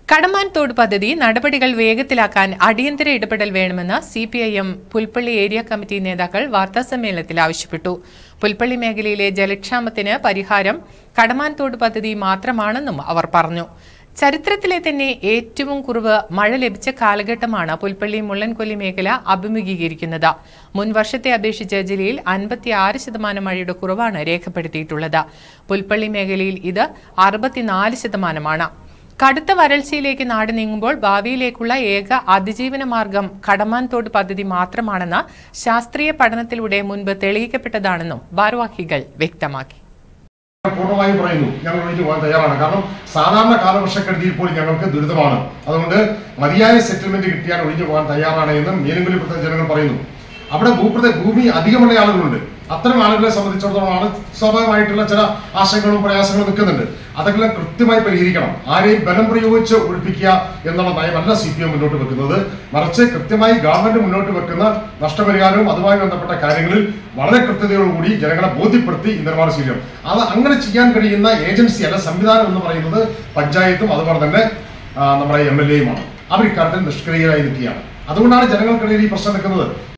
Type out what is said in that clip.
കടമാൻ തോട് പദ്ധതി നടപടികൾ വേഗത്തിലാക്കാൻ അടിയന്തര ഇടപെടൽ വേണമെന്ന് C P I M Pulpally area committee നേതാക്കൾ വാർത്താസമ്മേളനത്തിൽ ആവശ്യപ്പെട്ടു പുൽപ്പള്ളി മേഖലയിലെ ജലക്ഷാമത്തിന് പരിഹാരം കടമാൻ തോട് പദ്ധതി മാത്രമാണെന്നും അവർ പറഞ്ഞു ചരിത്രത്തിലെ തന്നെ ഏറ്റവും കുറവ് മഴ ലഭിച്ച കാലഘട്ടമാണ് പുൽപ്പള്ളി മുള്ളൻകൊല്ലി മേഖല അഭിമുഖീകരിക്കുന്നത് മുൻ വർഷത്തെ അപേക്ഷിച്ച് ജില്ലയിൽ അൻപത്തിയാറ് ശതമാനം മഴയുടെ കുറവാണ് രേഖപ്പെടുത്തിയിട്ടുള്ളത് പുൽപ്പള്ളി മേഖലയിൽ ഇത് അറുപത്തിനാല് ശതമാനമാണ് കടുത്ത വരൾച്ചയിലേക്ക് നാട് നീങ്ങുമ്പോൾ ഭാവിയിലേക്കുള്ള ഏക അതിജീവന മാർഗം കടമാൻ തോട് പദ്ധതി മാത്രമാണെന്ന് ശാസ്ത്രീയ പഠനത്തിലൂടെ മുൻപ് തെളിയിക്കപ്പെട്ടതാണെന്നും ഭാരവാഹികൾ വ്യക്തമാക്കി പൂർണ്ണമായും പറയുന്നു ഞങ്ങൾ ഒഴിഞ്ഞു പോകാൻ തയ്യാറാണ് കാരണം സാധാരണ കാലവർഷക്കെടുതിയിൽ പോലും ഞങ്ങൾക്ക് ദുരിതമാണ് അതുകൊണ്ട് മതിയായ സെറ്റിൽമെന്റ് കിട്ടിയാൽ ഒഴിഞ്ഞു പോകാൻ തയ്യാറാണ് എന്ന് മീനങ്കുലിപ്പെട്ട ജനങ്ങൾ പറയുന്നു അവിടെ ഭൂപ്രദ ഭൂമി അധികമുള്ള ആളുകളുണ്ട് അത്തരം ആളുകളെ സംബന്ധിച്ചിടത്തോളമാണ് സ്വാഭാവികമായിട്ടുള്ള ചില ആശങ്കകളും പ്രയാസങ്ങളും നിൽക്കുന്നുണ്ട് അതെല്ലാം കൃത്യമായി പരിഹരിക്കണം ആരെയും ബലം പ്രയോഗിച്ച് ഒഴിപ്പിക്കുക എന്നുള്ള നയമല്ല സി പി എം മുന്നോട്ട് വെക്കുന്നത് മറിച്ച് കൃത്യമായി ഗവൺമെന്റ് മുന്നോട്ട് വെക്കുന്ന നഷ്ടപരിഹാരവും അതുമായി ബന്ധപ്പെട്ട കാര്യങ്ങളിൽ വളരെ കൃത്യതയോടുകൂടി ജനങ്ങളെ ബോധ്യപ്പെടുത്തി ഈ നിലപാട് സ്വീകരിക്കണം അത് അങ്ങനെ ചെയ്യാൻ കഴിയുന്ന ഏജൻസി അല്ല സംവിധാനം എന്ന് പറയുന്നത് പഞ്ചായത്തും അതുപോലെ തന്നെ ആ, നമ്മുടെ എം എൽ എയുമാണ് അവർ ഇക്കാര്യത്തിൽ നിഷ്ക്രിയരായി നിൽക്കുകയാണ് അതുകൊണ്ടാണ് ജനങ്ങൾക്കിടയിൽ ഈ പ്രശ്നം നിൽക്കുന്നത്